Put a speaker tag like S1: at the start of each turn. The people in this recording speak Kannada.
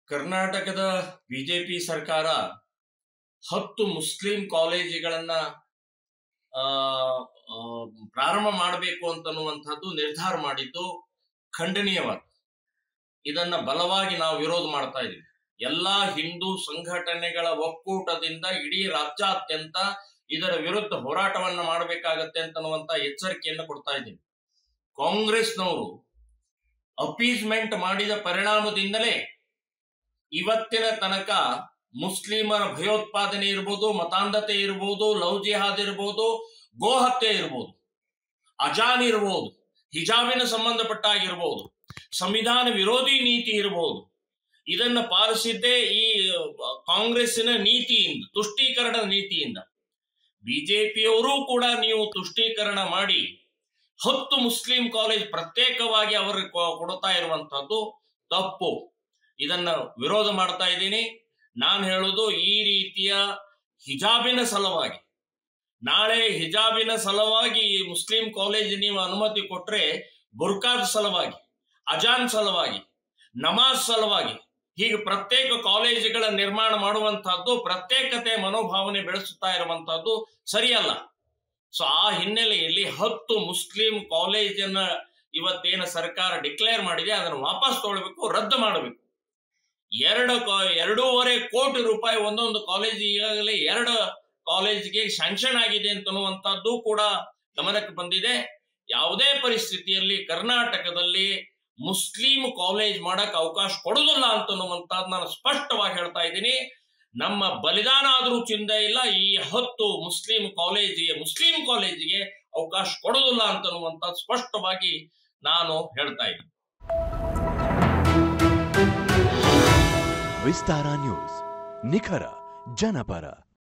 S1: ಕರ್ನಾಟಕದ ಬಿಜೆಪಿ ಸರ್ಕಾರ ಹತ್ತು ಮುಸ್ಲಿಂ ಕಾಲೇಜುಗಳನ್ನ ಆ, ಆ, ಪ್ರಾರಂಭ ಮಾಡಬೇಕು ಅಂತನ್ನುವಂಥದ್ದು ನಿರ್ಧಾರ ಮಾಡಿದ್ದು ಖಂಡನೀಯವಾದ ಇದನ್ನ ಬಲವಾಗಿ ನಾವು ವಿರೋಧ ಮಾಡ್ತಾ ಇದ್ದೀವಿ ಎಲ್ಲಾ ಹಿಂದೂ ಸಂಘಟನೆಗಳ ಒಕ್ಕೂಟದಿಂದ ಇಡೀ ರಾಜ್ಯಾದ್ಯಂತ ಇದರ ವಿರುದ್ಧ ಹೋರಾಟವನ್ನ ಮಾಡಬೇಕಾಗತ್ತೆ ಅಂತನ್ನುವಂತ ಎಚ್ಚರಿಕೆಯನ್ನು ಕೊಡ್ತಾ ಇದ್ದೀನಿ ಕಾಂಗ್ರೆಸ್ನವರು ಅಪೀಸ್ಮೆಂಟ್ ಮಾಡಿದ ಪರಿಣಾಮದಿಂದಲೇ ಇವತ್ತಿನ ತನಕ ಮುಸ್ಲಿಮರ ಭಯೋತ್ಪಾದನೆ ಇರ್ಬೋದು ಮತಾಂಧತೆ ಇರ್ಬೋದು ಲವ್ ಜಿಹಾದ್ ಇರ್ಬೋದು ಗೋಹತ್ಯೆ ಇರ್ಬೋದು ಅಜಾನ್ ಇರ್ಬೋದು ಹಿಜಾಬಿನ ಸಂಬಂಧಪಟ್ಟಾಗಿರ್ಬೋದು ಸಂವಿಧಾನ ವಿರೋಧಿ ನೀತಿ ಇರಬಹುದು ಇದನ್ನ ಪಾಲಿಸಿದ್ದೇ ಈ ಕಾಂಗ್ರೆಸ್ಸಿನ ನೀತಿಯಿಂದ ತುಷ್ಟೀಕರಣದ ನೀತಿಯಿಂದ ಬಿಜೆಪಿಯವರು ಕೂಡ ನೀವು ತುಷ್ಟೀಕರಣ ಮಾಡಿ ಹತ್ತು ಮುಸ್ಲಿಂ ಕಾಲೇಜ್ ಪ್ರತ್ಯೇಕವಾಗಿ ಅವರಿಗೆ ಕೊ- ಕೊಡ್ತಾ ಇರುವಂತದ್ದು ತಪ್ಪು ಇದನ್ನ ವಿರೋಧ ಮಾಡ್ತಾ ಇದ್ದೀನಿ ನಾನು ಹೇಳೋದು ಈ ರೀತಿಯ ಹಿಜಾಬಿನ ಸಲುವಾಗಿ ನಾಳೆ ಹಿಜಾಬಿನ ಸಲುವಾಗಿ ಈ ಮುಸ್ಲಿಂ ಕಾಲೇಜ್ ನೀವು ಅನುಮತಿ ಕೊಟ್ರೆ ಬುರ್ಕಾದ ಸಲುವಾಗಿ ಅಜಾನ್ ಸಲುವಾಗಿ ನಮಾಜ್ ಸಲುವಾಗಿ ಹೀಗೆ ಪ್ರತ್ಯೇಕ ಕಾಲೇಜುಗಳ ನಿರ್ಮಾಣ ಮಾಡುವಂತಹದ್ದು ಪ್ರತ್ಯೇಕತೆ ಮನೋಭಾವನೆ ಬೆಳೆಸುತ್ತಾ ಇರುವಂತಹದ್ದು ಸರಿಯಲ್ಲ ಸೊ ಆ ಹಿನ್ನೆಲೆಯಲ್ಲಿ ಹತ್ತು ಮುಸ್ಲಿಂ ಕಾಲೇಜನ್ನ ಇವತ್ತೇನು ಸರ್ಕಾರ ಡಿಕ್ಲೇರ್ ಮಾಡಿದೆ ಅದನ್ನು ವಾಪಸ್ ತಗೊಳ್ಬೇಕು ರದ್ದು ಮಾಡಬೇಕು ಎರಡು ಕಾ- ಎರಡೂವರೆ ಕೋಟಿ ರೂಪಾಯಿ ಒಂದೊಂದು ಕಾಲೇಜ್ ಈಗಾಗಲೇ ಎರಡು ಕಾಲೇಜ್ಗೆ ಸ್ಯಾಂಕ್ಷನ್ ಆಗಿದೆ ಅಂತನ್ನುವಂಥದ್ದು ಕೂಡ ಗಮನಕ್ಕೆ ಬಂದಿದೆ ಯಾವುದೇ ಪರಿಸ್ಥಿತಿಯಲ್ಲಿ ಕರ್ನಾಟಕದಲ್ಲಿ ಮುಸ್ಲಿಂ ಕಾಲೇಜ್ ಮಾಡಕ್ ಅವಕಾಶ ಕೊಡುದಿಲ್ಲ ಅಂತನ್ನುವಂಥದ್ದು ನಾನು ಸ್ಪಷ್ಟವಾಗಿ ಹೇಳ್ತಾ ಇದ್ದೀನಿ ನಮ್ಮ ಬಲಿದಾನ ಆದರೂ ಚಿಂತೆ ಇಲ್ಲ ಈ ಹತ್ತು ಮುಸ್ಲಿಂ ಕಾಲೇಜಿಗೆ ಮುಸ್ಲಿಂ ಕಾಲೇಜಿಗೆ ಅವಕಾಶ ಕೊಡುದಿಲ್ಲ ಅಂತನ್ನುವಂಥದ್ದು ಸ್ಪಷ್ಟವಾಗಿ ನಾನು ಹೇಳ್ತಾ ಇದ್ದೀನಿ
S2: ವಿಸ್ತಾರ ನ್ಯೂಸ್ ನಿಖರ ಜನಪರ